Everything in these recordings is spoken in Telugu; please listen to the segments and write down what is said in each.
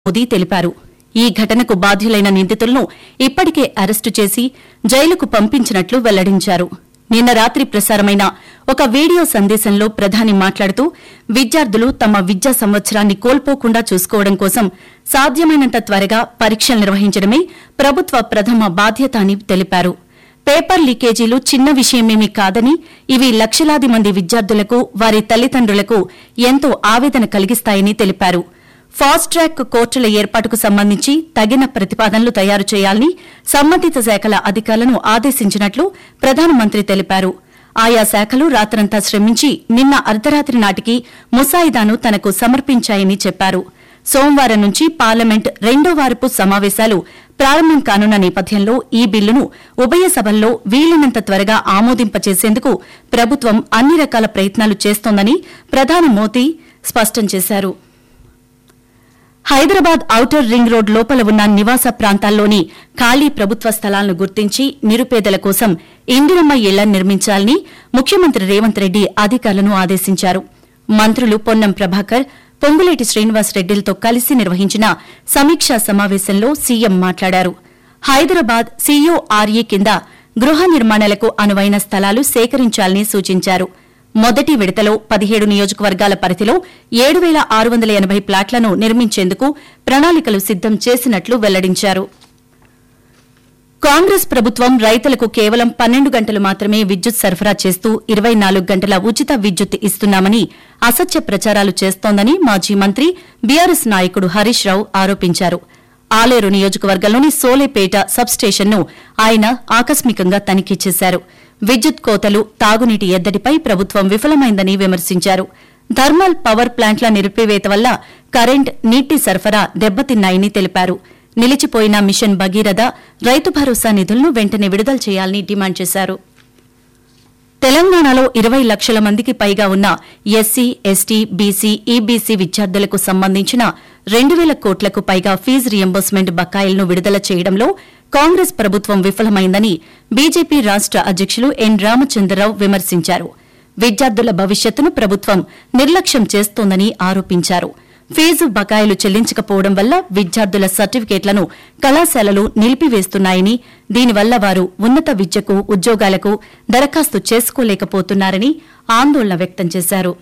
మోదీ తెలిపారు ఈ ఘటనకు బాధ్యులైన నిందితులను ఇప్పటికే అరెస్టు చేసి జైలుకు పంపించినట్లు వెల్లడించారు నిన్న రాత్రి ప్రసారమైన ఒక వీడియో సందేశంలో ప్రధాని మాట్లాడుతూ విద్యార్థులు తమ విద్యా సంవత్సరాన్ని కోల్పోకుండా చూసుకోవడం కోసం సాధ్యమైనంత త్వరగా పరీక్షలు నిర్వహించడమే ప్రభుత్వ ప్రథమ బాధ్యత అని తెలిపారు పేపర్ లీకేజీలు చిన్న విషయమేమీ కాదని ఇవి లక్షలాది మంది విద్యార్థులకు వారి తల్లిదండ్రులకు ఎంతో ఆవేదన కలిగిస్తాయని తెలిపారు ఫాస్ట్ ట్రాక్ కోర్టుల ఏర్పాటుకు సంబంధించి తగిన ప్రతిపాదనలు తయారు చేయాలని సంబంధిత శాఖల అధికారులను ఆదేశించినట్లు ప్రధానమంత్రి తెలిపారు ఆయా శాఖలు రాత్రంతా శ్రమించి నిన్న అర్ధరాత్రి నాటికి ముసాయిదాను తనకు సమర్పించాయని చెప్పారు సోమవారం నుంచి పార్లమెంట్ రెండో వారపు సమావేశాలు ప్రారంభం కానున్న నేపథ్యంలో ఈ బిల్లును ఉభయ సభల్లో వీలైనంత త్వరగా ఆమోదింపచేసేందుకు ప్రభుత్వం అన్ని రకాల ప్రయత్నాలు చేస్తోందని ప్రధాని మోదీ స్పష్టం చేశారు హైదరాబాద్ ఔటర్ రింగ్ రోడ్ లోపల ఉన్న నివాస ప్రాంతాల్లోని ఖాళీ ప్రభుత్వ స్థలాలను గుర్తించి నిరుపేదల కోసం ఇందిరమ్మ ఇళ్లను నిర్మించాలని ముఖ్యమంత్రి రేవంత్ రెడ్డి అధికారులను ఆదేశించారు మంత్రులు పొన్నం ప్రభాకర్ పొంగులేటి శ్రీనివాస్ రెడ్డిలతో కలిసి నిర్వహించిన సమీక్షా సమావేశంలో సీఎం మాట్లాడారు హైదరాబాద్ సీఓఆర్ఈ కింద గృహ నిర్మాణాలకు అనువైన స్థలాలు సేకరించాలని సూచించారు మొదటి విడతలో పదిహేడు నియోజకవర్గాల పరిధిలో ఏడు వేల ఆరు వందల ఎనబై ప్లాట్లను నిర్మించేందుకు ప్రణాళికలు సిద్దం చేసినట్లు వెల్లడించారు కాంగ్రెస్ ప్రభుత్వం రైతులకు కేవలం పన్నెండు గంటలు మాత్రమే విద్యుత్ సరఫరా చేస్తూ ఇరవై నాలుగు గంటల ఉచిత విద్యుత్ ఇస్తున్నామని అసత్య ప్రచారాలు చేస్తోందని మాజీ మంత్రి బీఆర్ఎస్ నాయకుడు హరీష్ రావు ఆరోపించారు ఆలేరు నియోజకవర్గంలోని సోలేపేట సబ్స్టేషన్ను ఆయన ఆకస్మికంగా తనిఖీ చేశారు విద్యుత్ కోతలు తాగునీటి ఎద్దడిపై ప్రభుత్వం విఫలమైందని విమర్శించారు థర్మల్ పవర్ ప్లాంట్ల నిలిపివేత వల్ల కరెంట్ నీటి సరఫరా దెబ్బతిన్నాయని తెలిపారు నిలిచిపోయిన మిషన్ భగీరథ రైతు భరోసా నిధులను వెంటనే విడుదల చేయాలని డిమాండ్ చేశారు తెలంగాణలో ఇరవై లక్షల మందికి పైగా ఉన్న ఎస్సీ ఎస్టీ బీసీ ఈబీసీ విద్యార్థులకు సంబంధించిన రెండు వేల కోట్లకు పైగా ఫీజు రియంబర్స్మెంట్ బకాయిలను విడుదల చేయడంలో కాంగ్రెస్ ప్రభుత్వం విఫలమైందని బీజేపీ రాష్ట అధ్యకులు ఎన్ రామచంద్రరావు విమర్శించారు విద్యార్థుల భవిష్యత్తును ప్రభుత్వం నిర్లక్ష్యం చేస్తోందని ఆరోపించారు ఫీజు బకాయిలు చెల్లించకపోవడం వల్ల విద్యార్థుల సర్టిఫికేట్లను కళాశాలలు నిలిపివేస్తున్నాయని దీనివల్ల వారు ఉన్నత విద్యకు ఉద్యోగాలకు దరఖాస్తు చేసుకోలేకపోతున్నారని ఆందోళన వ్యక్తం చేశారు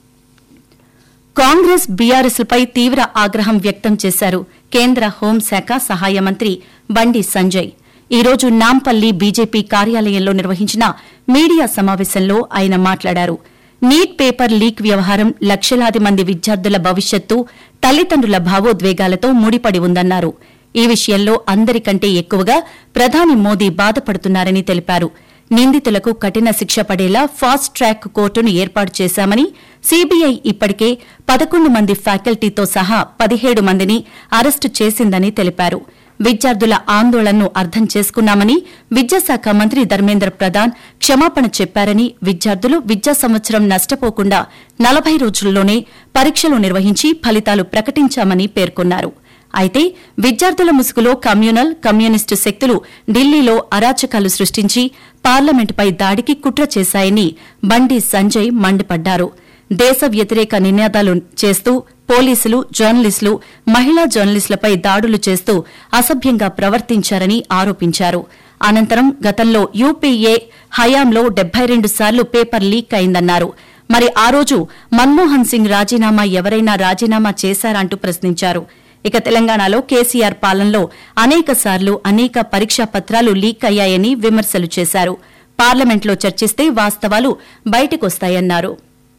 కాంగ్రెస్ బీఆర్ఎస్లపై తీవ్ర ఆగ్రహం వ్యక్తం చేశారు కేంద్ర హోంశాఖ సహాయ మంత్రి బండి సంజయ్ ఈ రోజు నాంపల్లి బీజేపీ కార్యాలయంలో నిర్వహించిన మీడియా సమావేశంలో ఆయన మాట్లాడారు నీట్ పేపర్ లీక్ వ్యవహారం లక్షలాది మంది విద్యార్థుల భవిష్యత్తు తల్లిదండ్రుల భావోద్వేగాలతో ముడిపడి ఉందన్నారు ఈ విషయంలో అందరికంటే ఎక్కువగా ప్రధాని మోదీ బాధపడుతున్నారని తెలిపారు నిందితులకు కఠిన శిక్ష పడేలా ఫాస్ట్ ట్రాక్ కోర్టును ఏర్పాటు చేశామని సీబీఐ ఇప్పటికే పదకొండు మంది ఫ్యాకల్టీతో సహా పదిహేడు మందిని అరెస్టు చేసిందని తెలిపారు విద్యార్థుల ఆందోళనను అర్థం చేసుకున్నామని విద్యాశాఖ మంత్రి ధర్మేంద్ర ప్రధాన్ క్షమాపణ చెప్పారని విద్యార్థులు విద్యా సంవత్సరం నష్టపోకుండా నలభై రోజుల్లోనే పరీక్షలు నిర్వహించి ఫలితాలు ప్రకటించామని పేర్కొన్నారు అయితే విద్యార్థుల ముసుగులో కమ్యూనల్ కమ్యూనిస్టు శక్తులు ఢిల్లీలో అరాచకాలు సృష్టించి పార్లమెంటుపై దాడికి కుట్ర చేశాయని బండి సంజయ్ మండిపడ్డారు దేశ వ్యతిరేక నినాదాలు చేస్తూ పోలీసులు జర్నలిస్టులు మహిళా జర్నలిస్టులపై దాడులు చేస్తూ అసభ్యంగా ప్రవర్తించారని ఆరోపించారు అనంతరం గతంలో యూపీఏ హయాంలో డెబ్బై రెండు సార్లు పేపర్ లీక్ అయిందన్నారు మరి ఆ రోజు మన్మోహన్ సింగ్ రాజీనామా ఎవరైనా రాజీనామా చేశారంటూ ప్రశ్నించారు ఇక తెలంగాణలో కేసీఆర్ పాలనలో అనేక సార్లు అనేక పరీక్షా పత్రాలు లీక్ అయ్యాయని విమర్శలు చేశారు పార్లమెంట్లో చర్చిస్తే వాస్తవాలు బయటకొస్తాయన్నారు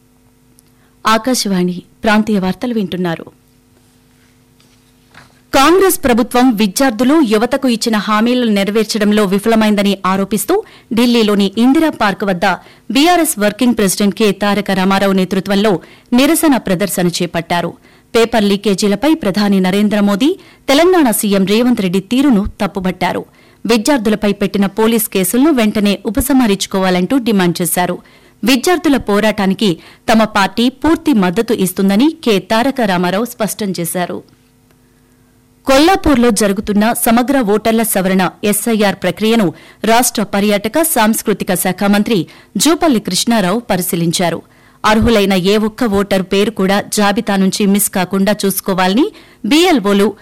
ఆకాశవాణి ప్రాంతీయ వార్తలు వింటున్నారు కాంగ్రెస్ ప్రభుత్వం విద్యార్థులు యువతకు ఇచ్చిన హామీలను నెరవేర్చడంలో విఫలమైందని ఆరోపిస్తూ ఢిల్లీలోని ఇందిరా పార్క్ వద్ద BRS working president K Taraka Rama Rao నేతృత్వంలో నిరసన ప్రదర్శన చేపట్టారు పేపర్ లీకేజీలపై ప్రధాని నరేంద్ర మోదీ తెలంగాణ సీఎం రేవంత్ రెడ్డి తీరును తప్పుబట్టారు విద్యార్థులపై పెట్టిన పోలీస్ కేసులను వెంటనే ఉపసంహరించుకోవాలంటూ డిమాండ్ చేశారు విద్యార్థుల పోరాటానికి తమ పార్టీ పూర్తి మద్దతు ఇస్తుందని కె తారక రామారావు స్పష్టం చేశారు కొల్లాపూర్లో జరుగుతున్న సమగ్ర ఓటర్ల సవరణ ఎస్ఐఆర్ ప్రక్రియను రాష్ట పర్యాటక సాంస్కృతిక శాఖ మంత్రి జూపల్లి కృష్ణారావు పరిశీలించారు అర్హులైన ఏ ఒక్క ఓటరు పేరు కూడా జాబితా నుంచి మిస్ కాకుండా చూసుకోవాలని బీఎల్ఓలు